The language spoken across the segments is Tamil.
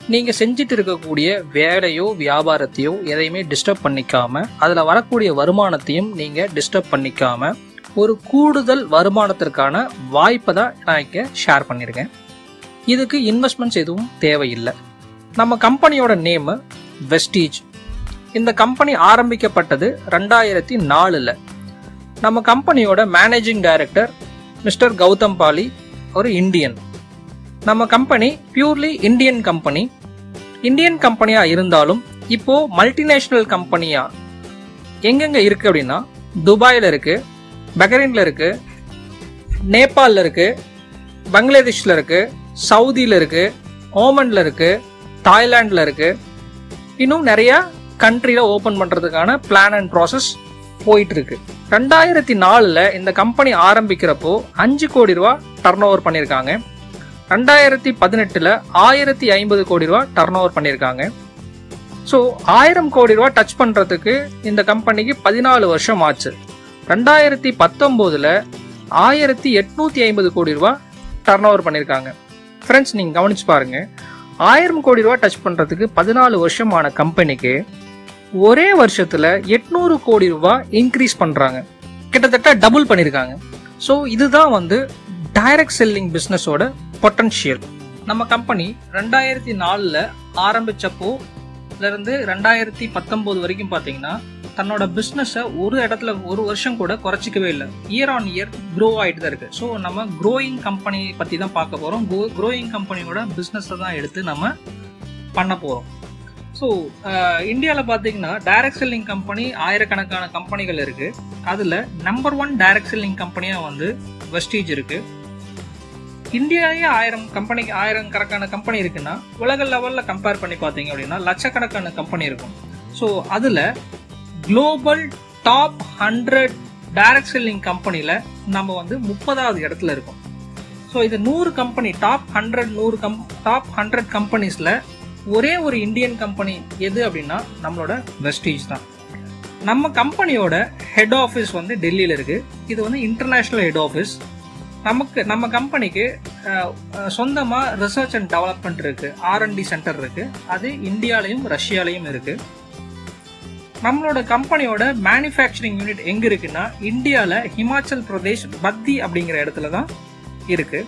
நீங்கள் செஞ்சுட்டு இருக்கக்கூடிய வேலையோ வியாபாரத்தையோ எதையுமே டிஸ்டர்ப் பண்ணிக்காம அதில் வரக்கூடிய வருமானத்தையும் நீங்கள் டிஸ்டர்ப் பண்ணிக்காம ஒரு கூடுதல் வருமானத்திற்கான வாய்ப்பை தான் நான் இங்கே ஷேர் பண்ணியிருக்கேன் இதுக்கு இன்வெஸ்ட்மெண்ட்ஸ் எதுவும் தேவையில்லை நம்ம கம்பெனியோட நேமு வெஸ்டீஜ் இந்த கம்பெனி ஆரம்பிக்கப்பட்டது ரெண்டாயிரத்தி நாலில் நம்ம கம்பெனியோட managing director mister Gautam Bali ஒரு இந்தியன் நம்ம company purely Indian company Indian கம்பெனியா இருந்தாலும் இப்போ மல்டிநேஷனல் கம்பெனியா எங்கெங்க இருக்கு அப்படின்னா துபாயில் இருக்கு பஹ்ரைன்ல இருக்கு நேபாளில் இருக்கு பங்களாதேஷில் இருக்கு சவுதியில் இருக்கு ஓமன்ல இருக்கு தாய்லாண்டில் இருக்கு இன்னும் நிறைய கண்ட்ரியில் ஓப்பன் பண்ணுறதுக்கான பிளான் அண்ட் ப்ராசஸ் போயிட்டு இருக்கு ரெண்டாயிரத்தி நாலில் இந்த கம்பெனி ஆரம்பிக்கிறப்போ அஞ்சு கோடி ரூபா டர்ன் ஓவர் பண்ணியிருக்காங்க ரெண்டாயிரத்தி பதினெட்டில் ஆயிரத்தி ஐம்பது கோடி ரூபா டர்ன் ஓவர் பண்ணியிருக்காங்க ஸோ ஆயிரம் கோடி ரூபா டச் பண்ணுறதுக்கு இந்த கம்பெனிக்கு பதினாலு வருஷம் ஆச்சு ரெண்டாயிரத்தி பத்தொம்போதில் ஆயிரத்தி எட்நூற்றி ஐம்பது கோடி ரூபா டர்ன் ஓவர் பண்ணியிருக்காங்க ஃப்ரெண்ட்ஸ் நீங்கள் கவனிச்சு பாருங்க ஆயிரம் கோடி ரூபா டச் பண்ணுறதுக்கு பதினாலு வருஷமான கம்பெனிக்கு ஒரே வருஷத்தில் எட்நூறு கோடி ரூபா இன்க்ரீஸ் பண்ணுறாங்க கிட்டத்தட்ட டபுள் பண்ணியிருக்காங்க ஸோ இதுதான் வந்து டைரக்ட் செல்லிங் பிஸ்னஸோட பொட்டன்ஷியல் நம்ம கம்பெனி ரெண்டாயிரத்தி நாலில் ஆரம்பிச்சப்போ இருந்து ரெண்டாயிரத்தி பத்தொம்போது வரைக்கும் பார்த்தீங்கன்னா தன்னோட பிஸ்னஸை ஒரு இடத்துல ஒரு வருஷம் கூட குறைச்சிக்கவே இல்லை இயர் ஆன் இயர் க்ரோ ஆகிட்டு தான் இருக்குது ஸோ நம்ம க்ரோயிங் கம்பெனி பற்றி தான் பார்க்க போகிறோம் க்ரோயிங் கம்பெனியோட பிஸ்னஸை தான் எடுத்து நம்ம பண்ண போகிறோம் ஸோ இந்தியாவில் பார்த்தீங்கன்னா டைரக்ட் செல்லிங் கம்பெனி ஆயிரக்கணக்கான கம்பெனிகள் இருக்குது அதில் நம்பர் ஒன் டைரக்ட் செல்லிங் கம்பெனியாக வந்து வெஸ்டீஜ் இருக்குது இந்தியாவே ஆயிரம் கம்பெனி ஆயிரம் கணக்கான கம்பெனி இருக்குன்னா உலக லெவலில் கம்பேர் பண்ணி பார்த்தீங்க அப்படின்னா லட்சக்கணக்கான கம்பெனி இருக்கும் ஸோ அதில் global top hundred direct selling கம்பெனியில் நம்ம வந்து முப்பதாவது இடத்துல இருக்கோம் ஸோ இது நூறு கம்பெனி டாப் ஹண்ட்ரட் நூறு கம் டாப் ஹண்ட்ரட் கம்பெனிஸில் ஒரே ஒரு இந்தியன் கம்பெனி எது அப்படின்னா நம்மளோட வெஸ்டீஜ் தான் நம்ம கம்பெனியோட ஹெட் ஆஃபீஸ் வந்து டெல்லியில் இருக்குது இது வந்து இன்டர்நேஷ்னல் ஹெட் ஆஃபீஸ் நமக்கு நம்ம கம்பெனிக்கு சொந்தமாக ரிசர்ச் அண்ட் டெவலப்மெண்ட் இருக்குது ஆர்என்டி சென்டர் இருக்குது அது இந்தியாலையும் ரஷ்யாலையும் இருக்குது நம்மளோட கம்பெனியோட மேனுஃபேக்சரிங் யூனிட் எங்கே இருக்குன்னா இந்தியாவில் ஹிமாச்சல் பிரதேஷ் பத்தி அப்படிங்கிற இடத்துல தான் இருக்குது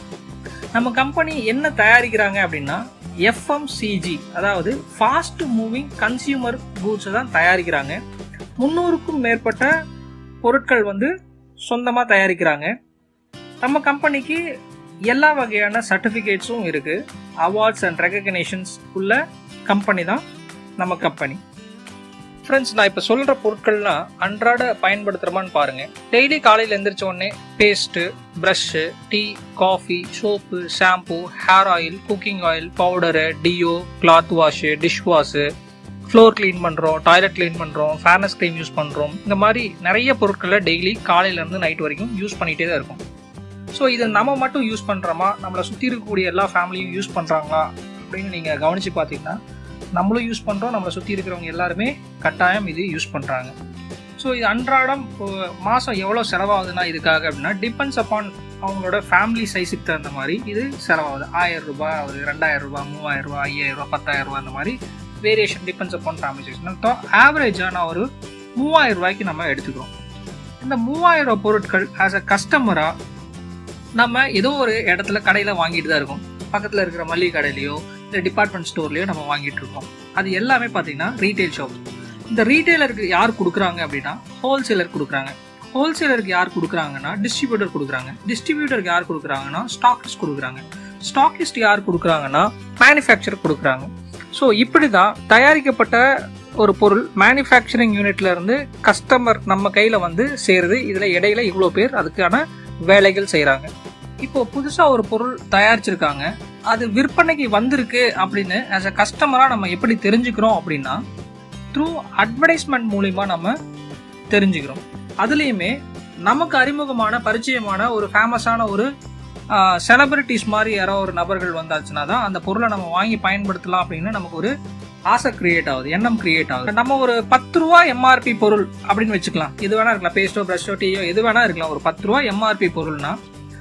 நம்ம கம்பெனி என்ன தயாரிக்கிறாங்க அப்படின்னா எஃப்எம்சிஜி அதாவது ஃபாஸ்ட் மூவிங் கன்சியூமர் கூட்ஸை தான் தயாரிக்கிறாங்க முந்நூறுக்கும் மேற்பட்ட பொருட்கள் வந்து சொந்தமாக தயாரிக்கிறாங்க நம்ம கம்பெனிக்கு எல்லா வகையான சர்டிஃபிகேட்ஸும் இருக்குது அவார்ட்ஸ் அண்ட் ரெகக்னேஷன்ஸ் உள்ள கம்பெனி தான் நம்ம கம்பெனி ஃப்ரெண்ட்ஸ் நான் இப்போ சொல்கிற பொருட்கள்லாம் அன்றாட பயன்படுத்துகிறோமான்னு பாருங்கள் டெய்லி காலையில் எந்திரிச்ச உடனே paste brush tea coffee soap shampoo hair oil cooking oil powder deo cloth wash dish wash floor clean பண்ணுறோம் டாய்லெட் க்ளீன் பண்ணுறோம் ஃபேர்னஸ் க்ரீம் யூஸ் பண்ணுறோம் இந்த மாதிரி நிறைய பொருட்களை டெய்லி காலையிலேருந்து நைட் வரைக்கும் யூஸ் பண்ணிகிட்டே தான் இருக்கும் ஸோ இதை நம்ம மட்டும் யூஸ் பண்ணுறோமா நம்மளை சுற்றி இருக்கக்கூடிய எல்லா ஃபேமிலியும் யூஸ் பண்ணுறாங்களா அப்படின்னு நீங்கள் கவனித்து பார்த்தீங்கன்னா நம்மளும் யூஸ் பண்ணுறோம் நம்மளை சுற்றி இருக்கிறவங்க எல்லாருமே கட்டாயம் இது யூஸ் பண்ணுறாங்க ஸோ இது அன்றாடம் மாதம் எவ்வளோ செலவாகுதுன்னா இதுக்காக அப்படின்னா டிபெண்ட்ஸ் அப்பான் அவங்களோட ஃபேமிலி சைஸுக்கு தகுந்த மாதிரி இது செலவாகுது ஆயிரம் ரூபாய் ஒரு ரெண்டாயிரம் ரூபாய் மூவாயிரம் ரூபாய் ஐயாயிரம் ரூபாய் பத்தாயிரம் ரூபாய் அந்த மாதிரி variation depends upon family size ஆவரேஜாக நான் ஒரு மூவாயிரம் ரூபாய்க்கு நம்ம எடுத்துக்கிறோம் இந்த மூவாயிரம் ரூபாய் பொருட்கள் ஆஸ் அ கஸ்டமராக நம்ம ஏதோ ஒரு இடத்துல கடையில் வாங்கிட்டு தான் இருக்கோம் பக்கத்தில் இருக்கிற மளிகை கடையிலையோ இல்லை டிபார்ட்மெண்ட் ஸ்டோர்லையோ நம்ம வாங்கிட்டு இருக்கோம் அது எல்லாமே பார்த்தீங்கன்னா ரீட்டைல் ஷாப் இந்த ரீட்டைலருக்கு யார் கொடுக்குறாங்க அப்படின்னா ஹோல்சேலர் கொடுக்குறாங்க ஹோல்சேலருக்கு யார் கொடுக்குறாங்கன்னா டிஸ்ட்ரிபியூட்டர் கொடுக்குறாங்க டிஸ்ட்ரிபியூட்டருக்கு யார் கொடுக்குறாங்கன்னா ஸ்டாக்கிஸ்ட் கொடுக்குறாங்க ஸ்டாக்கிஸ்ட் யார் கொடுக்குறாங்கன்னா மேனுஃபேக்சர் கொடுக்குறாங்க ஸோ இப்படி தான் தயாரிக்கப்பட்ட ஒரு பொருள் மேனுஃபேக்சரிங் யூனிட்ல இருந்து கஸ்டமர் நம்ம கையில் வந்து சேருது இதில் இடையில இவ்வளோ பேர் அதுக்கான வேலைகள் செய்கிறாங்க இப்போ புதுசாக ஒரு பொருள் தயாரிச்சிருக்காங்க அது விற்பனைக்கு வந்திருக்கு அப்படின்னு ஆஸ் அ கஸ்டமராக நம்ம எப்படி தெரிஞ்சுக்கிறோம் அப்படின்னா த்ரூ அட்வர்டைஸ்மெண்ட் மூலிமா நம்ம தெரிஞ்சுக்கிறோம் அதுலேயுமே நமக்கு அறிமுகமான பரிச்சயமான ஒரு ஃபேமஸான ஒரு செலிபிரிட்டிஸ் மாதிரி யாரோ ஒரு நபர்கள் வந்தாச்சுன்னா தான் அந்த பொருளை நம்ம வாங்கி பயன்படுத்தலாம் அப்படின்னு நமக்கு ஒரு ஆசை கிரியேட் ஆகுது எண்ணம் கிரியேட் ஆகுது நம்ம ஒரு பத்து ரூபா எம்ஆர்பி பொருள் அப்படின்னு வச்சுக்கலாம் இது வேணா இருக்கலாம் பேஸ்டோ ப்ரஷோ டீயோ எது வேணா இருக்கலாம் ஒரு பத்து ரூபா எம்ஆர்பி பொருள்னா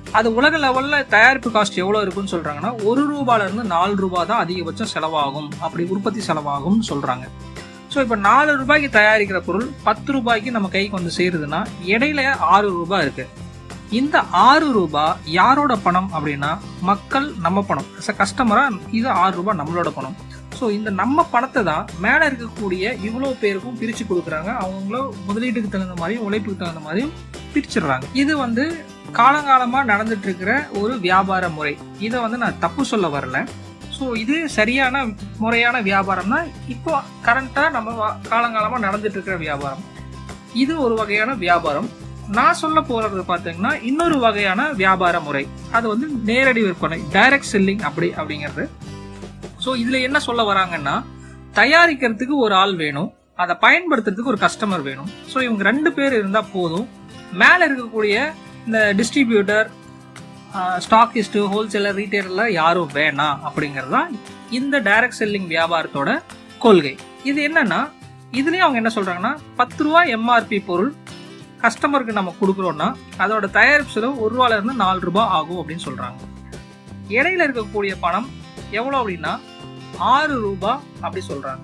அது உலக லெவல்ல தயாரிப்பு காஸ்ட் எவ்வளவு இருக்குன்னு சொல்றாங்கன்னா ஒரு ரூபாயில இருந்து நாலு ரூபாய் தான் அதிகபட்சம் செலவாகும் அப்படி உற்பத்தி செலவாகும்னு சொல்றாங்க ஸோ இப்போ நாலு ரூபாய்க்கு தயாரிக்கிற பொருள் பத்து ரூபாய்க்கு நம்ம கைக்கு வந்து சேருதுன்னா இடையில ஆறு ரூபாய் இருக்கு இந்த ஆறு ரூபாய் யாரோட பணம் அப்படின்னா மக்கள் நம்ம பணம் as a கஸ்டமரா இது ஆறு ரூபாய் நம்மளோட பணம் ஸோ இந்த நம்ம பணத்தை தான் மேலே இருக்கக்கூடிய இவ்வளோ பேருக்கும் பிரித்து கொடுக்குறாங்க அவங்கள முதலீட்டுக்கு தகுந்த மாதிரியும் உழைப்புக்கு தகுந்த மாதிரியும் பிரிச்சிடுறாங்க இது வந்து காலங்காலமாக நடந்துட்டு இருக்கிற ஒரு வியாபார முறை இதை வந்து நான் தப்பு சொல்ல வரல ஸோ இது சரியான முறையான வியாபாரம் தான் இப்போ கரண்ட்டாக நம்ம வா- காலங்காலமாக நடந்துட்டு இருக்கிற வியாபாரம் இது ஒரு வகையான வியாபாரம் நான் சொல்ல போறது பார்த்தீங்கன்னா இன்னொரு வகையான வியாபார முறை அது வந்து நேரடி விற்பனை டைரக்ட் செல்லிங் அப்படி அப்படிங்கிறது ஸோ இதுல என்ன சொல்ல வராங்கன்னா தயாரிக்கிறதுக்கு ஒரு ஆள் வேணும் அதை பயன்படுத்துறதுக்கு ஒரு கஸ்டமர் வேணும் ஸோ இவங்க ரெண்டு பேர் இருந்தா போதும் மேல இருக்கக்கூடிய இந்த டிஸ்ட்ரிபியூட்டர் ஸ்டாக்கிஸ்ட் ஹோல்சேலர் ரீட்டைலர்ல யாரும் வேணாம் அப்படிங்கிறது தான் இந்த டைரக்ட் செல்லிங் வியாபாரத்தோட கொள்கை இது என்னன்னா இதுலயும் அவங்க என்ன சொல்றாங்கன்னா பத்து ரூபா எம்ஆர்பி பொருள் கஸ்டமருக்கு நம்ம கொடுக்குறோம்னா அதோட தயாரிப்பு செலவு ஒரு ரூபால இருந்து நாலு ரூபாய் ஆகும் அப்படின்னு சொல்றாங்க இடையில இருக்கக்கூடிய பணம் எவ்வளோ அப்படின்னா ஆறு ரூபாய் அப்படி சொல்றாங்க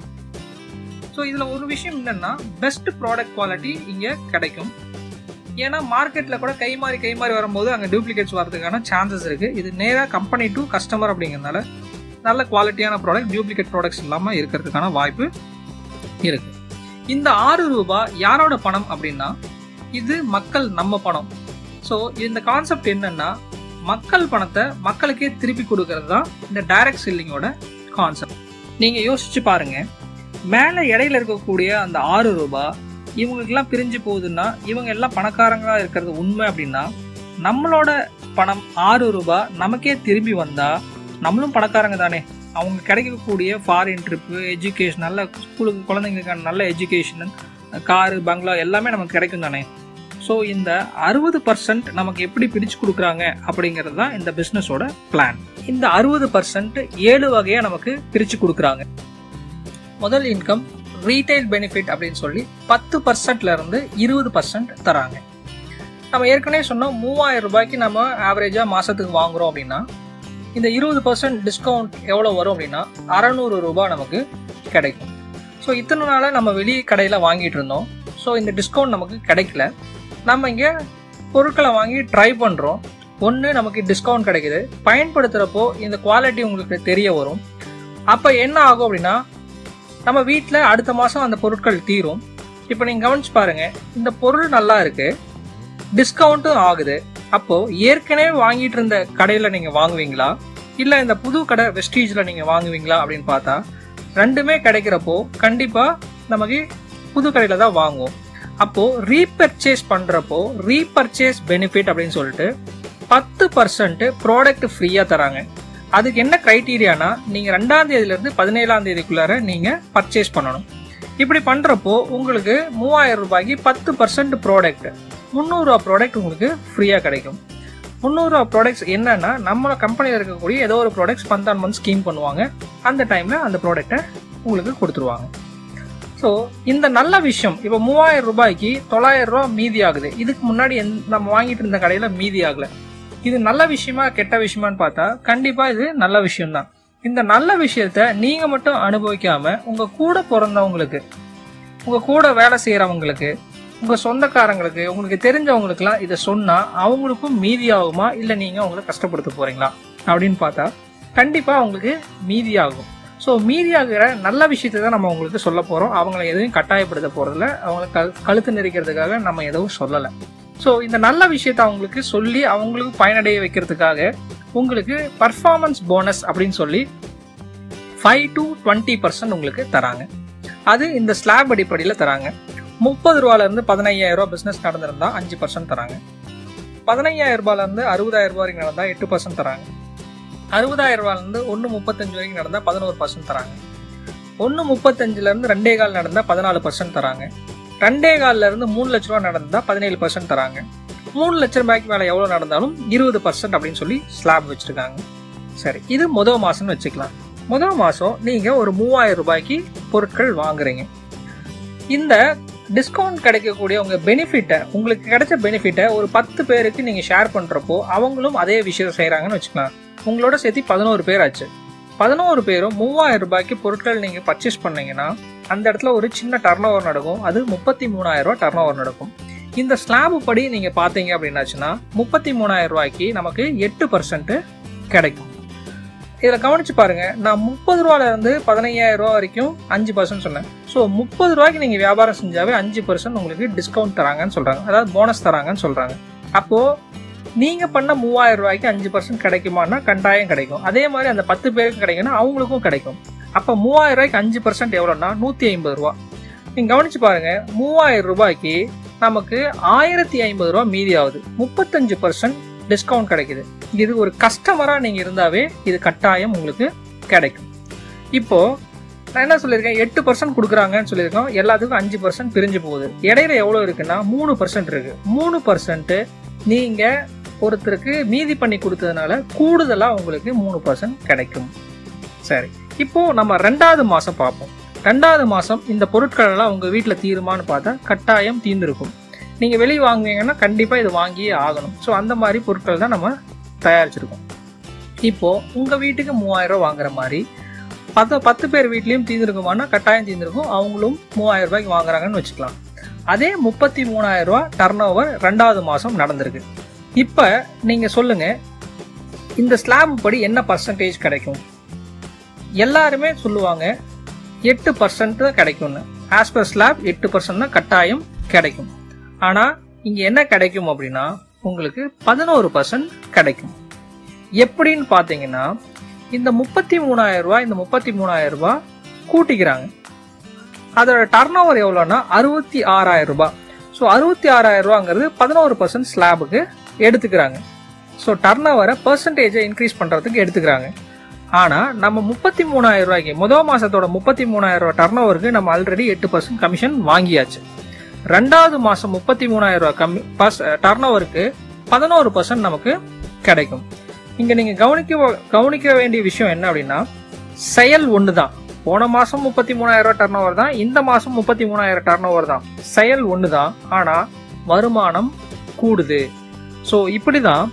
ஸோ இதுல ஒரு விஷயம் என்னன்னா பெஸ்ட் ப்ராடக்ட் குவாலிட்டி இங்க கிடைக்கும் ஏன்னா மார்க்கெட்ல கூட கை மாறி கை மாறி வரும்போது அங்கே டூப்ளிகேட்ஸ் வரதுக்கான சான்சஸ் இருக்கு இது நேராக கம்பெனி டு கஸ்டமர் அப்படிங்கிறதுனால நல்ல குவாலிட்டியான ப்ராடக்ட் டூப்ளிகேட் ப்ராடக்ட்ஸ் இல்லாமல் இருக்கிறதுக்கான வாய்ப்பு இருக்கு இந்த ஆறு ரூபாய் யாரோட பணம் அப்படின்னா இது மக்கள் நம்ம பணம் ஸோ இந்த கான்செப்ட் என்னன்னா மக்கள் பணத்தை மக்களுக்கே திருப்பி கொடுக்கறது தான் இந்த டைரக்ட் செல்லிங்கோட கான்செப்ட் நீங்க யோசிச்சு பாருங்க மேலே இடையில இருக்கக்கூடிய அந்த ஆறு ரூபாய் இவங்களுக்கெல்லாம் பிரிஞ்சு போகுதுன்னா இவங்க எல்லாம் பணக்காரங்களா இருக்கிறது உண்மை அப்படின்னா நம்மளோட பணம் ஆறு ரூபாய் நமக்கே திரும்பி வந்தா நம்மளும் பணக்காரங்க தானே அவங்க கிடைக்கக்கூடிய ஃபாரின் ட்ரிப்பு எஜுகேஷன் நல்ல ஸ்கூலுக்கு குழந்தைங்களுக்கான நல்ல எஜுகேஷன் காரு பங்களா எல்லாமே நமக்கு கிடைக்கும் தானே ஸோ இந்த அறுபது பர்சன்ட் நமக்கு எப்படி பிரித்து கொடுக்குறாங்க அப்படிங்கிறது தான் இந்த பிஸ்னஸோட பிளான் இந்த அறுபது பர்சன்ட் ஏழு வகையாக நமக்கு பிரித்து கொடுக்குறாங்க முதல் இன்கம் ரீட்டைல் பெனிஃபிட் அப்படின்னு சொல்லி பத்து பர்சன்ட்ல இருந்து இருபது பர்சன்ட் தராங்க நம்ம ஏற்கனவே சொன்னோம் மூவாயிரம் ரூபாய்க்கு நம்ம ஆவரேஜாக மாதத்துக்கு வாங்குறோம் அப்படின்னா இந்த இருபது பர்சன்ட் டிஸ்கவுண்ட் எவ்வளோ வரும் அப்படின்னா அறநூறு ரூபாய் நமக்கு கிடைக்கும் ஸோ இத்தனை நாளாக நம்ம வெளி கடையில் வாங்கிட்டு இருந்தோம் ஸோ இந்த டிஸ்கவுண்ட் நமக்கு கிடைக்கல நம்ம இங்கே பொருட்களை வாங்கி ட்ரை பண்ணுறோம் ஒன்று நமக்கு டிஸ்கவுண்ட் கிடைக்குது பயன்படுத்துகிறப்போ இந்த குவாலிட்டி உங்களுக்கு தெரிய வரும் அப்போ என்ன ஆகும் அப்படின்னா நம்ம வீட்டில் அடுத்த மாதம் அந்த பொருட்கள் தீரும் இப்போ நீங்கள் கவனிச்சு பாருங்க இந்த பொருள் நல்லா இருக்கு டிஸ்கவுண்ட்டும் ஆகுது அப்போ ஏற்கனவே வாங்கிட்டு இருந்த கடையில் நீங்கள் வாங்குவீங்களா இல்லை இந்த புது கடை வெஸ்டீஜில் நீங்கள் வாங்குவீங்களா அப்படின்னு பார்த்தா ரெண்டுமே கிடைக்கிறப்போ கண்டிப்பாக நமக்கு புது கடையில் தான் வாங்குவோம் அப்போ ரீபர்ச்சேஸ் பண்றப்போ ரீபர்ச்சேஸ் பெனிஃபிட் அப்படின்னு சொல்லிட்டு பத்து பர்சன்ட் ப்ராடக்ட் ஃப்ரீயா தராங்க அதுக்கு என்ன கிரைட்டீரியானா நீங்க ரெண்டாம் தேதியில இருந்து பதினேழாம் தேதிக்குள்ளார நீங்க பர்ச்சேஸ் பண்ணணும் இப்படி பண்றப்போ உங்களுக்கு மூவாயிரம் ரூபாய்க்கு பத்து பர்சன்ட் ப்ராடக்ட் முந்நூறுரூவா ப்ராடக்ட் உங்களுக்கு ஃப்ரீயா கிடைக்கும் முந்நூறுரூவா ப்ராடக்ட்ஸ் என்னன்னா நம்ம கம்பெனியில் இருக்கக்கூடிய ஏதோ ஒரு ப்ராடக்ட்ஸ் பந்தான் மந்த் ஸ்கீம் பண்ணுவாங்க அந்த டைம்ல அந்த ப்ராடக்ட்டை உங்களுக்கு கொடுத்துருவாங்க ஸோ இந்த நல்ல விஷயம் இப்போ மூவாயிரம் ரூபாய்க்கு தொள்ளாயிரம் ரூபாய் மீதி ஆகுது இதுக்கு முன்னாடி எந்த- நம்ம வாங்கிட்டு இருந்த கடையில மீதி ஆகல இது நல்ல விஷயமா கெட்ட விஷயமான்னு பார்த்தா கண்டிப்பா இது நல்ல விஷயம்தான் இந்த நல்ல விஷயத்த நீங்க மட்டும் அனுபவிக்காம உங்க கூட பிறந்தவங்களுக்கு உங்க கூட வேலை செய்யறவங்களுக்கு உங்க சொந்தக்காரங்களுக்கு உங்களுக்கு தெரிஞ்சவங்களுக்குலாம் இதை சொன்னா அவங்களுக்கும் மீதி ஆகுமா இல்ல நீங்க அவங்கள கஷ்டப்படுத்த போறீங்களா அப்படின்னு பார்த்தா கண்டிப்பா அவங்களுக்கு மீதி ஆகும் ஸோ மீதியாகிற நல்ல விஷயத்தை தான் நம்ம உங்களுக்கு சொல்ல போகிறோம் அவங்கள எதுவும் கட்டாயப்படுத்த போகிறதில்ல அவங்கள கழு கழுத்து நெரிக்கிறதுக்காக நம்ம எதுவும் சொல்லலை ஸோ இந்த நல்ல விஷயத்தை அவங்களுக்கு சொல்லி அவங்களுக்கு பயனடைய வைக்கிறதுக்காக உங்களுக்கு பர்ஃபார்மன்ஸ் போனஸ் அப்படின்னு சொல்லி ஃபைவ் டு டுவெண்ட்டி பர்சன்ட் உங்களுக்கு தராங்க அது இந்த ஸ்லாப் அடிப்படையில் தராங்க முப்பது ரூபாலேருந்து பதினையாயிரம் ரூபா பிஸ்னஸ் நடந்திருந்தா அஞ்சு பர்சன்ட் தராங்க பதினையாயிரம் ரூபாயிலேருந்து அறுபதாயிரம் ரூபாய் வரைக்கும் நடந்தால் எட்டு பர்சன்ட் தராங்க அறுபதாயிரம் ரூபாயிலேருந்து ஒன்று முப்பத்தஞ்சு வரைக்கும் நடந்தால் பதினோரு பர்சன்ட் தராங்க ஒன்று முப்பத்தஞ்சுலேருந்து ரெண்டே கால் நடந்தால் பதினாலு பர்சன்ட் தராங்க ரெண்டே கால்ல இருந்து மூணு லட்ச ரூபா நடந்தால் பதினேழு பர்சன்ட் தராங்க மூணு லட்ச ரூபாய்க்கு மேலே எவ்வளோ நடந்தாலும் இருபது பர்சன்ட் அப்படின்னு சொல்லி ஸ்லாப் வச்சுருக்காங்க சரி இது முதல் மாதம்னு வச்சுக்கலாம் முதல் மாதம் நீங்கள் ஒரு மூவாயிரம் ரூபாய்க்கு பொருட்கள் வாங்குறீங்க இந்த டிஸ்கவுண்ட் கிடைக்கக்கூடிய உங்கள் பெனிஃபிட்டை உங்களுக்கு கிடைச்ச பெனிஃபிட்டை ஒரு பத்து பேருக்கு நீங்கள் ஷேர் பண்ணுறப்போ அவங்களும் அதே விஷயம் செய்கிறாங்கன்னு வச்சுக்கலாம் உங்களோட சேர்த்து பதினோரு பேர் ஆச்சு பதினோரு பேரும் மூவாயிரம் ரூபாய்க்கு பொருட்கள் நீங்கள் பர்ச்சேஸ் பண்ணீங்கன்னா அந்த இடத்துல ஒரு சின்ன டர்ன் ஓவர் நடக்கும் அது முப்பத்தி மூணாயிரம் ரூபா டர்ன் ஓவர் நடக்கும் இந்த ஸ்லாப் படி நீங்கள் பார்த்தீங்க அப்படின்னாச்சுன்னா முப்பத்தி மூணாயிரம் ரூபாய்க்கு நமக்கு எட்டு பர்சன்ட் கிடைக்கும் இதில் கவனிச்சு பாருங்க நான் முப்பது ரூபால இருந்து பதினையாயிரம் ரூபா வரைக்கும் அஞ்சு பர்சன்ட் சொன்னேன் ஸோ முப்பது ரூபாய்க்கு நீங்கள் வியாபாரம் செஞ்சாவே அஞ்சு பர்சன்ட் உங்களுக்கு டிஸ்கவுண்ட் தராங்கன்னு சொல்கிறாங்க அதாவது போனஸ் தராங்கன்னு சொல்கிறாங்க அப்போது நீங்கள் பண்ண மூவாயிரம் ரூபாய்க்கு அஞ்சு பர்சன்ட் கிடைக்குமான்னா கட்டாயம் கிடைக்கும் அதே மாதிரி அந்த பத்து பேருக்கு கிடைக்குன்னா அவங்களுக்கும் கிடைக்கும் அப்போ மூவாயிரம் ரூபாய்க்கு அஞ்சு பர்சன்ட் எவ்வளோன்னா நூற்றி ஐம்பது ரூபா நீங்கள் கவனிச்சு பாருங்க மூவாயிரம் ரூபாய்க்கு நமக்கு ஆயிரத்தி ஐம்பது ரூபா மீதி ஆகுது முப்பத்தஞ்சு பர்சன்ட் டிஸ்கவுண்ட் கிடைக்குது இது ஒரு கஸ்டமராக நீங்கள் இருந்தாவே இது கட்டாயம் உங்களுக்கு கிடைக்கும் இப்போ நான் என்ன சொல்லியிருக்கேன் எட்டு பர்சன்ட் கொடுக்குறாங்கன்னு சொல்லியிருக்கோம் எல்லாத்துக்கும் அஞ்சு பர்சன்ட் பிரிஞ்சு போகுது இடையில எவ்வளோ இருக்குன்னா மூணு பர்சன்ட் இருக்கு மூணு பர்சன்ட் நீங்கள் ஒருத்தருக்கு மீதி பண்ணி கொடுத்ததுனால கூடுதலாக உங்களுக்கு மூணு பர்சன்ட் கிடைக்கும் சரி இப்போ நம்ம ரெண்டாவது மாதம் பார்ப்போம் ரெண்டாவது மாதம் இந்த பொருட்கள் எல்லாம் உங்கள் வீட்டில் தீருமான்னு பார்த்தா கட்டாயம் தீர்ந்துருக்கும் நீங்கள் வெளியே வாங்குவீங்கன்னா கண்டிப்பாக இது வாங்கியே ஆகணும் ஸோ அந்த மாதிரி பொருட்கள் தான் நம்ம தயாரிச்சிருக்கோம் இப்போது உங்கள் வீட்டுக்கு மூவாயிரம் ரூபாய் வாங்குற மாதிரி பத்து பத்து பேர் வீட்லேயும் தீர்ந்துருக்குமானா கட்டாயம் தீர்ந்துருக்கும் அவங்களும் மூவாயிரம் ரூபாய்க்கு வாங்குறாங்கன்னு வச்சுக்கலாம் அதே முப்பத்தி மூணாயிரம் ரூபா டர்ன் ஓவர் ரெண்டாவது மாதம் நடந்திருக்கு இப்போ நீங்கள் சொல்லுங்கள் இந்த ஸ்லாப் படி என்ன பர்சன்டேஜ் கிடைக்கும் எல்லாருமே சொல்லுவாங்க எட்டு பர்சன்ட் தான் கிடைக்கும்னு ஆஸ் பர் ஸ்லாப் எட்டு பர்சன்ட் தான் கட்டாயம் கிடைக்கும் ஆனால் இங்கே என்ன கிடைக்கும் அப்படின்னா உங்களுக்கு பதினோரு பர்சன்ட் கிடைக்கும் எப்படின்னு பார்த்தீங்கன்னா இந்த முப்பத்தி மூணாயிரம் ரூபாய் இந்த முப்பத்தி மூணாயிரம் ரூபாய் கூட்டிக்கிறாங்க அதோட டர்ன் ஓவர் எவ்வளோன்னா அறுபத்தி ஆறாயிரம் ரூபாய் ஸோ அறுபத்தி ஆறாயிரம் ரூபாங்கிறது பதினோரு பர்சன்ட் ஸ்லாபுக்கு எடுத்துக்கிறாங்க ஸோ டர்ன் ஓவரை பர்சன்டேஜை இன்க்ரீஸ் பண்ணுறதுக்கு எடுத்துக்கிறாங்க ஆனால் நம்ம முப்பத்தி மூணாயிரம் ரூபாய்க்கு முதல் மாதத்தோட முப்பத்தி மூணாயிரம் ரூபாய் டர்ன் ஓவருக்கு நம்ம ஆல்ரெடி எட்டு பர்சன்ட் கமிஷன் வாங்கியாச்சு ரெண்டாவது மாதம் முப்பத்தி மூணாயிரம் ரூபாய் கம்மி பர்ஸ் டர்ன் ஓவருக்கு பதினோரு பர்சன்ட் நமக்கு கிடைக்கும் இங்கே நீங்கள் கவனிக்க கவனிக்க வேண்டிய விஷயம் என்ன அப்படின்னா செயல் ஒன்று தான் போன மாதம் முப்பத்தி மூணாயிரம் ரூபாய் டர்ன் ஓவர் தான் இந்த மாதம் முப்பத்தி மூணாயிரம் டர்ன் ஓவர் தான் செயல் ஒன்று தான் ஆனால் வருமானம் கூடுது ஸோ இப்படி தான்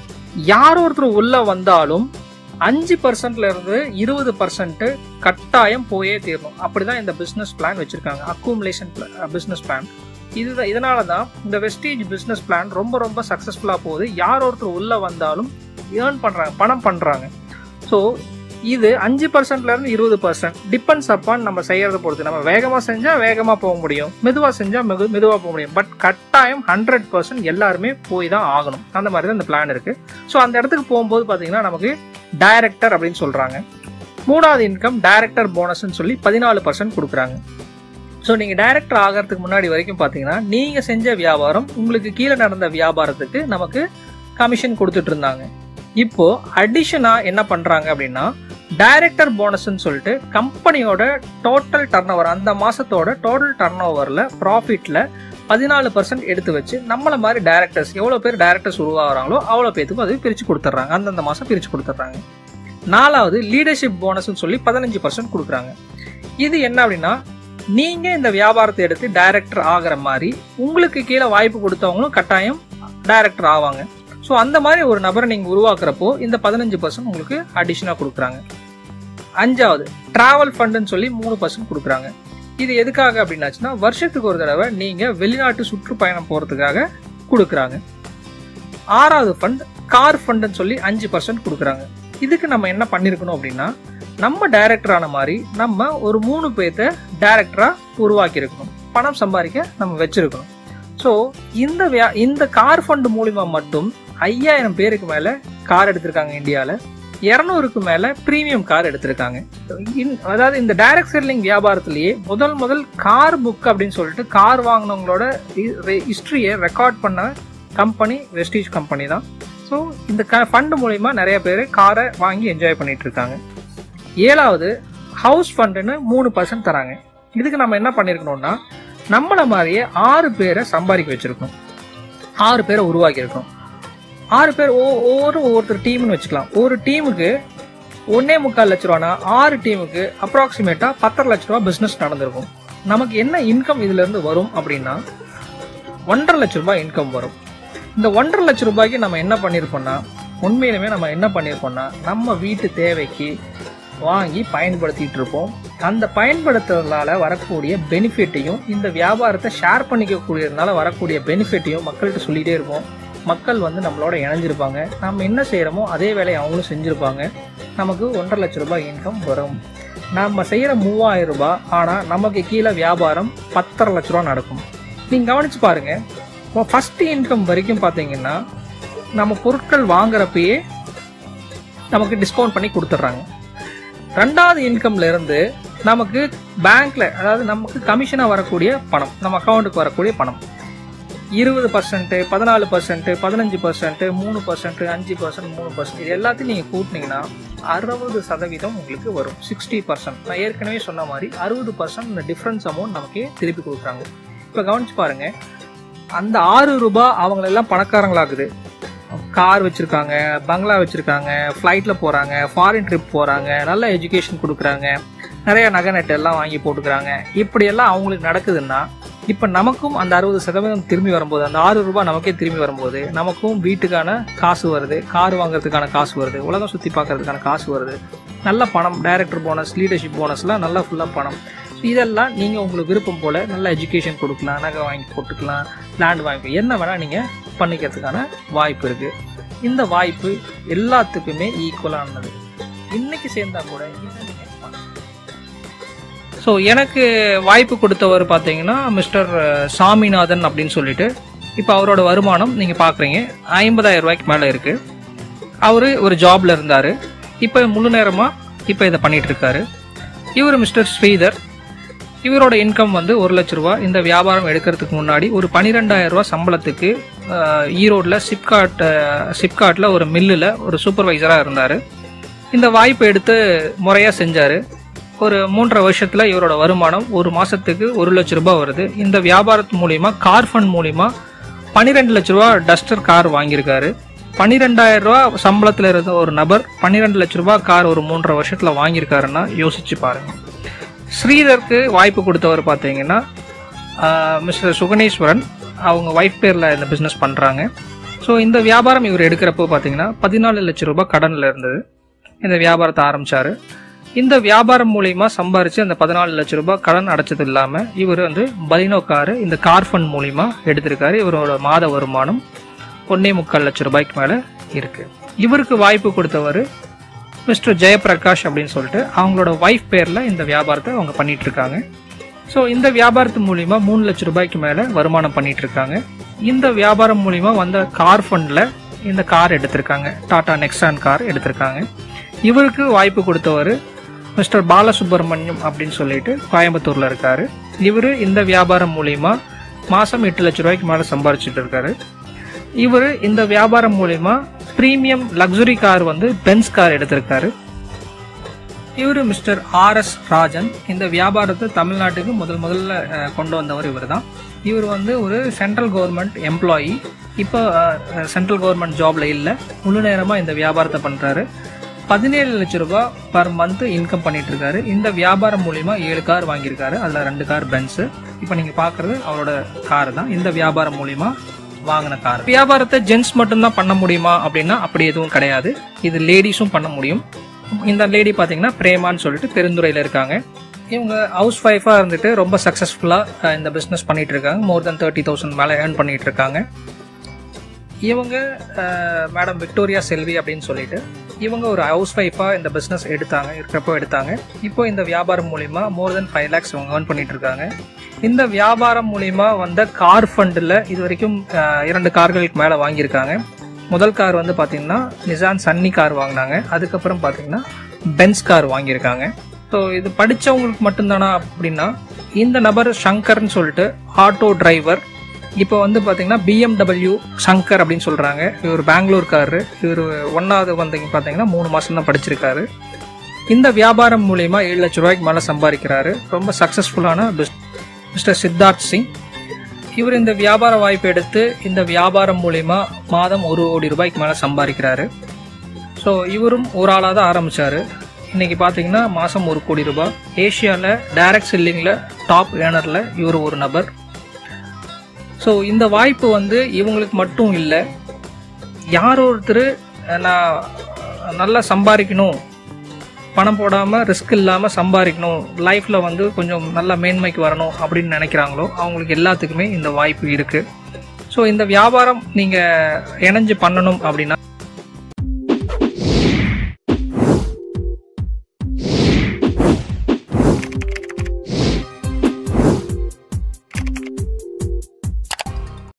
யார் ஒருத்தர் உள்ளே வந்தாலும் அஞ்சு பர்சன்ட்ல இருந்து இருபது பர்சன்ட் கட்டாயம் போயே தீரணும் அப்படிதான் இந்த பிசினஸ் பிளான் வச்சிருக்காங்க அக்குமுலேஷன் பிசினஸ் பிளான் இது இதனால தான் இந்த வெஸ்டேஜ் பிசினஸ் பிளான் ரொம்ப ரொம்ப சக்ஸஸ்ஃபுல்லா போகுது யார் ஒருத்தர் உள்ள வந்தாலும் ஏர்ன் பண்றாங்க பணம் பண்றாங்க ஸோ இது அஞ்சு பர்சன்ட்ல இருந்து இருபது பர்சன்ட் டிபெண்ட்ஸ் அப்பான் நம்ம செய்யறத பொறுத்து நம்ம வேகமா செஞ்சா வேகமா போக முடியும் மெதுவா செஞ்சா மெது மெதுவா போக முடியும் பட் கட்டாயம் ஹண்ட்ரட் பர்சன்ட் எல்லாருமே போய் தான் ஆகணும் அந்த மாதிரி தான் இந்த பிளான் இருக்கு ஸோ அந்த இடத்துக்கு போகும்போது பாத்தீங்கன்னா நமக்கு டைரக்டர் அப்படின்னு சொல்றாங்க மூணாவது இன்கம் டைரக்டர் போனஸ்ன்னு சொல்லி பதினாலு பர்சன்ட் கொடுக்குறாங்க ஸோ நீங்கள் டைரக்டர் ஆகிறதுக்கு முன்னாடி வரைக்கும் பார்த்தீங்கன்னா நீங்கள் செஞ்ச வியாபாரம் உங்களுக்கு கீழே நடந்த வியாபாரத்துக்கு நமக்கு கமிஷன் கொடுத்துட்டு இருந்தாங்க இப்போ அடிஷனாக என்ன பண்ணுறாங்க அப்படின்னா டைரக்டர் போனஸ்ன்னு சொல்லிட்டு கம்பெனியோட டோட்டல் டர்ன் ஓவர் அந்த மாதத்தோட டோட்டல் டர்ன் ஓவரில் ப்ராஃபிட்டில் பதினாலு பர்சன்ட் எடுத்து வச்சு நம்மள மாதிரி டேரக்டர்ஸ் எவ்வளோ பேர் டேரக்டர்ஸ் உருவாகிறாங்களோ அவ்வளோ பேத்துக்கும் அது பிரித்து கொடுத்துட்றாங்க அந்தந்த மாதம் பிரித்து கொடுத்துட்றாங்க நாலாவது லீடர்ஷிப் போனஸ்ன்னு சொல்லி பதினஞ்சு பர்சன்ட் கொடுக்குறாங்க இது என்ன அப்படின்னா நீங்கள் இந்த வியாபாரத்தை எடுத்து டைரக்டர் ஆகிற மாதிரி உங்களுக்கு கீழே வாய்ப்பு கொடுத்தவங்களும் கட்டாயம் டைரக்டர் ஆவாங்க ஸோ அந்த மாதிரி ஒரு நபரை நீங்கள் உருவாக்குறப்போ இந்த பதினஞ்சு பர்சன்ட் உங்களுக்கு அடிஷனாக கொடுக்குறாங்க அஞ்சாவது டிராவல் ஃபண்டுன்னு சொல்லி மூணு பர்சன்ட் கொடுக்குறாங்க இது எதுக்காக அப்படின்னாச்சுன்னா வருஷத்துக்கு ஒரு தடவை நீங்கள் வெளிநாட்டு சுற்றுப்பயணம் போகிறதுக்காக கொடுக்குறாங்க ஆறாவது ஃபண்ட் கார் ஃபண்டுன்னு சொல்லி அஞ்சு பர்சன்ட் கொடுக்குறாங்க இதுக்கு நம்ம என்ன பண்ணியிருக்கணும் அப்படின்னா நம்ம டைரக்டர் ஆன மாதிரி நம்ம ஒரு மூணு பேர்த்த டைரக்டராக உருவாக்கியிருக்கணும் பணம் சம்பாதிக்க நம்ம வச்சிருக்கணும் ஸோ இந்த வியா இந்த கார் ஃபண்டு மூலிமா மட்டும் ஐயாயிரம் பேருக்கு மேலே கார் எடுத்திருக்காங்க இந்தியாவில் இரநூறுக்கு மேலே ப்ரீமியம் கார் எடுத்திருக்காங்க இன்- அதாவது இந்த டைரக்ட் செல்லிங் வியாபாரத்திலேயே முதல் முதல் கார் புக் அப்படின்னு சொல்லிட்டு கார் வாங்கினவங்களோட ஹிஸ்ட்ரியை ரெக்கார்ட் பண்ண கம்பெனி வெஸ்டீஜ் கம்பெனி தான் ஸோ இந்த க ஃபண்டு மூலிமா நிறைய பேர் காரை வாங்கி என்ஜாய் பண்ணிட்டு இருக்காங்க ஏழாவது ஹவுஸ் ஃபண்டுன்னு மூணு பர்சன்ட் தராங்க இதுக்கு நம்ம என்ன பண்ணியிருக்கணும்னா நம்மள மாதிரியே ஆறு பேரை சம்பாதிக்க வச்சிருக்கோம் ஆறு பேரை உருவாக்கியிருக்கோம் ஆறு பேர் ஒ- ஒவ்வொரு ஒவ்வொருத்தர் டீம்னு வச்சுக்கலாம் ஒரு டீமுக்கு ஒன்னே முக்கால் லட்ச ரூபானா ஆறு டீமுக்கு அப்ராக்சிமேட்டாக பத்தரை லட்ச ரூபா பிஸ்னஸ் நடந்திருக்கும் நமக்கு என்ன இன்கம் இதுல இருந்து வரும் அப்படின்னா ஒன்றரை லட்ச ரூபாய் இன்கம் வரும் இந்த ஒன்றரை லட்ச ரூபாய்க்கு நம்ம என்ன பண்ணியிருப்போம்னா உண்மையிலுமே நம்ம என்ன பண்ணியிருப்போம்னா நம்ம வீட்டு தேவைக்கு வாங்கி பயன்படுத்திட்டு இருப்போம் அந்த பயன்படுத்துறதுனால வரக்கூடிய பெனிஃபிட்டையும் இந்த வியாபாரத்தை ஷேர் பண்ணிக்கக்கூடியதுனால வரக்கூடிய பெனிஃபிட்டையும் மக்கள்கிட்ட சொல்லிகிட்டே இருப்போம் மக்கள் வந்து நம்மளோட இணைஞ்சிருப்பாங்க நம்ம என்ன செய்கிறோமோ அதே வேலையை அவங்களும் செஞ்சுருப்பாங்க நமக்கு ஒன்றரை லட்ச ரூபாய் இன்கம் வரும் நம்ம செய்கிற மூவாயிரம் ரூபாய் ஆனால் நமக்கு கீழே வியாபாரம் பத்தரை லட்ச ரூபா நடக்கும் நீங்கள் கவனிச்சு பாருங்க ஃபர்ஸ்ட் இன்கம் வரைக்கும் பார்த்தீங்கன்னா நம்ம பொருட்கள் வாங்குறப்பயே நமக்கு டிஸ்கவுண்ட் பண்ணி கொடுத்துட்றாங்க ரெண்டாவது இன்கம்ல இருந்து நமக்கு பேங்க்ல அதாவது நமக்கு கமிஷனாக வரக்கூடிய பணம் நம்ம அக்கௌண்ட்டுக்கு வரக்கூடிய பணம் இருபது பர்சன்ட் பதினாலு பர்சன்ட் பதினஞ்சு பர்சன்ட் மூணு பர்சன்ட் அஞ்சு பர்சன்ட் மூணு பர்சன்ட் இது எல்லாத்தையும் நீங்கள் கூட்டினீங்கன்னா அறுபது சதவீதம் உங்களுக்கு வரும் சிக்ஸ்டி பர்சன்ட் நான் ஏற்கனவே சொன்ன மாதிரி அறுபது பர்சன்ட் இந்த டிஃப்ரென்ஸ் அமௌண்ட் நமக்கு திருப்பி கொடுக்குறாங்க இப்போ கவனிச்சு பாருங்க அந்த ஆறு ரூபாய் அவங்களெல்லாம் பணக்காரங்களாக்குது கார் வச்சுருக்காங்க பங்களா வச்சுருக்காங்க ஃப்ளைட்டில் போகிறாங்க ஃபாரின் ட்ரிப் போகிறாங்க நல்ல எஜுகேஷன் கொடுக்குறாங்க நிறைய நகை நட்டு எல்லாம் வாங்கி போட்டுக்கிறாங்க இப்படியெல்லாம் அவங்களுக்கு நடக்குதுன்னா இப்போ நமக்கும் அந்த அறுபது சதவீதம் திரும்பி வரும்போது அந்த ஆறு ரூபாய் நமக்கே திரும்பி வரும்போது நமக்கும் வீட்டுக்கான காசு வருது கார் வாங்குறதுக்கான காசு வருது உலகம் சுற்றி பார்க்கறதுக்கான காசு வருது நல்ல பணம் டைரக்டர் போனஸ் லீடர்ஷிப் போனஸ்லாம் நல்லா ஃபுல்லாக பணம் இதெல்லாம் நீங்கள் உங்களுக்கு விருப்பம் போல் நல்ல எஜுகேஷன் கொடுக்கலாம் நகை வாங்கி போட்டுக்கலாம் லேண்ட் வாங்கி என்ன வேணால் நீங்கள் பண்ணிக்கிறதுக்கான வாய்ப்பு இருக்குது இந்த வாய்ப்பு எல்லாத்துக்குமே ஈக்குவலானது இன்னைக்கு சேர்ந்தா கூட இதை நீங்க பண்ணலாம். ஸோ எனக்கு வாய்ப்பு கொடுத்தவர் பார்த்தீங்கன்னா மிஸ்டர் சாமிநாதன் அப்படின்னு சொல்லிட்டு இப்போ அவரோட வருமானம் நீங்கள் பார்க்குறீங்க ஐம்பதாயிரம் ரூபாய்க்கு மேலே இருக்குது அவர் ஒரு ஜாப்ல இருந்தார் இப்போ முழு நேரமாக இப்போ இதை பண்ணிட்டு இருக்காரு இவர் மிஸ்டர் ஸ்ரீதர் இவரோட இன்கம் வந்து ஒரு லட்ச ரூபா இந்த வியாபாரம் எடுக்கிறதுக்கு முன்னாடி ஒரு 12000 ரூபா சம்பளத்துக்கு ஈரோடில் சிப்காட் சிப்காட்டில் ஒரு மில்லில் ஒரு சூப்பர்வைசராக இருந்தார் இந்த வாய்ப்பை எடுத்து முறையாக செஞ்சார் ஒரு மூன்றரை வருஷத்தில் இவரோட வருமானம் ஒரு மாதத்துக்கு ஒரு லட்ச ரூபாய் வருது இந்த வியாபாரத்து மூலிமா கார் ஃபண்ட் மூலிமா பன்னிரெண்டு லட்ச ரூபா டஸ்டர் கார் வாங்கியிருக்காரு பன்னிரெண்டாயிரம் ரூபா சம்பளத்தில் இருந்த ஒரு நபர் பன்னிரெண்டு லட்ச ரூபா கார் ஒரு மூன்றரை வருஷத்தில் வாங்கியிருக்காருன்னா யோசிச்சு பாருங்க ஸ்ரீதருக்கு வாய்ப்பு கொடுத்தவர் பார்த்தீங்கன்னா மிஸ்டர் சுகனேஸ்வரன் அவங்க ஒய்ஃப் பேரில் இந்த பிஸ்னஸ் பண்ணுறாங்க ஸோ இந்த வியாபாரம் இவர் எடுக்கிறப்போ பார்த்தீங்கன்னா பதினாலு லட்ச ரூபாய் கடனில் இருந்தது இந்த வியாபாரத்தை ஆரம்பிச்சாரு இந்த வியாபாரம் மூலியமா சம்பாரிச்சு அந்த பதினாலு லட்ச ரூபாய் கடன் அடைச்சது இல்லாமல் இவர் வந்து பலினோ காரு இந்த கார் ஃபண்ட் மூலியமா எடுத்திருக்காரு இவரோட மாத வருமானம் ஒன்னே முக்கால் லட்ச ரூபாய்க்கு மேலே இருக்கு இவருக்கு வாய்ப்பு கொடுத்தவர் மிஸ்டர் ஜெயபிரகாஷ் அப்படின்னு சொல்லிட்டு அவங்களோட ஒய்ஃப் பேரில் இந்த வியாபாரத்தை அவங்க பண்ணிட்டு இருக்காங்க ஸோ இந்த வியாபாரத்து மூலிமா மூணு லட்ச ரூபாய்க்கு மேலே வருமானம் பண்ணிட்டு இருக்காங்க இந்த வியாபாரம் மூலிமா வந்த கார் ஃபண்டில் இந்த கார் எடுத்திருக்காங்க டாடா நெக்ஸான் கார் எடுத்திருக்காங்க இவருக்கு வாய்ப்பு கொடுத்தவர் மிஸ்டர் பாலசுப்ரமணியம் அப்படின்னு சொல்லிட்டு கோயம்புத்தூரில் இருக்காரு இவர் இந்த வியாபாரம் மூலிமா மாதம் எட்டு லட்ச ரூபாய்க்கு மேலே சம்பாரிச்சிட்டு இருக்காரு இவர் இந்த வியாபாரம் மூலிமா ப்ரீமியம் லக்ஸுரி கார் வந்து பென்ஸ் கார் எடுத்திருக்காரு இவர் மிஸ்டர் ஆர்எஸ் ராஜன் இந்த வியாபாரத்தை தமிழ்நாட்டுக்கு முதல் முதல்ல அஹ், கொண்டு வந்தவர் இவர் தான் இவர் வந்து ஒரு சென்ட்ரல் கவர்மெண்ட் எம்ப்ளாயி இப்போ சென்ட்ரல் கவர்மெண்ட் ஜாப்ல இல்லை முழு நேரமாக இந்த வியாபாரத்தை பண்ணுறாரு பதினேழு லட்ச ரூபாய் பர் மந்த் இன்கம் பண்ணிட்டு இருக்காரு இந்த வியாபாரம் மூலிமா ஏழு கார் வாங்கியிருக்காரு அதில் ரெண்டு கார் பென்ஸு இப்போ நீங்கள் பார்க்குறது அவரோட கார் தான் இந்த வியாபாரம் மூலிமா வாங்கின கார் வியாபாரத்தை ஜென்ஸ் மட்டும்தான் பண்ண முடியுமா அப்படின்னா அப்படி எதுவும் கிடையாது இது லேடிஸும் பண்ண முடியும் இந்த லேடி பார்த்தீங்கன்னா பிரேமான்னு சொல்லிட்டு பெருந்துறையில் இருக்காங்க இவங்க ஹவுஸ் ஒய்ஃபாக இருந்துட்டு ரொம்ப சக்ஸஸ்ஃபுல்லாக இந்த பிஸ்னஸ் பண்ணிட்டு இருக்காங்க மோர் தென் தேர்ட்டி தௌசண்ட் மேலே ஏர்ன் பண்ணிட்டு இருக்காங்க இவங்க மேடம் விக்டோரியா செல்வி அப்படின்னு சொல்லிட்டு இவங்க ஒரு ஹவுஸ் ஒய்ஃபாக இந்த பிஸ்னஸ் எடுத்தாங்க இருக்கிறப்போ எடுத்தாங்க இப்போ இந்த வியாபாரம் மூலிமா மோர் தென் ஃபைவ் லேக்ஸ் இவங்க ஏர்ன் பண்ணிட்டு இருக்காங்க இந்த வியாபாரம் மூலிமா வந்த கார் ஃபண்டில் இது வரைக்கும் அஹ், இரண்டு கார்களுக்கு மேலே வாங்கியிருக்காங்க முதல் கார் வந்து பார்த்தீங்கன்னா நிசான் சன்னி கார் வாங்கினாங்க அதுக்கப்புறம் பார்த்தீங்கன்னா பென்ஸ் கார் வாங்கியிருக்காங்க ஸோ இது படித்தவங்களுக்கு மட்டும்தானா அப்படின்னா இந்த நபர் சங்கர்னு சொல்லிட்டு ஆட்டோ டிரைவர் இப்போ வந்து பார்த்தீங்கன்னா பிஎம்டபிள்யூ சங்கர் அப்படின்னு சொல்கிறாங்க இவர் பெங்களூர்காரரு இவர் ஒன்றாவது வந்தீங்க பார்த்தீங்கன்னா மூணு மாதம் தான் படிச்சிருக்காரு இந்த வியாபாரம் மூலயமா ஏழு லட்ச ரூபாய்க்கு மேலே சம்பாதிக்கிறாரு ரொம்ப சக்ஸஸ்ஃபுல்லான பிஸ் மிஸ்டர் சித்தார்த் சிங் இவர் இந்த வியாபார வாய்ப்பு எடுத்து இந்த வியாபாரம் மூலயமா மாதம் ஒரு கோடி ரூபாய்க்கு மேலே சம்பாதிக்கிறாரு ஸோ இவரும் ஒரு ஆளாக தான் ஆரம்பித்தார் இன்னைக்கு பார்த்தீங்கன்னா மாதம் ஒரு கோடி ரூபாய் ஏஷியாவில் டைரக்ட் செல்லிங்கில் டாப் ஏர்னரில் இவர் ஒரு நபர் ஸோ இந்த வாய்ப்பு வந்து இவங்களுக்கு மட்டும் இல்லை யார் ஒருத்தர் நான் நல்லா சம்பாதிக்கணும் பணம் போடாமல் ரிஸ்க் இல்லாமல் சம்பாதிக்கணும் லைஃப்பில் வந்து கொஞ்சம் நல்ல மேன்மைக்கு வரணும் அப்படின்னு நினைக்கிறாங்களோ அவங்களுக்கு எல்லாத்துக்குமே இந்த வாய்ப்பு இருக்குது ஸோ இந்த வியாபாரம் நீங்கள் இணைஞ்சு பண்ணணும் அப்படின்னா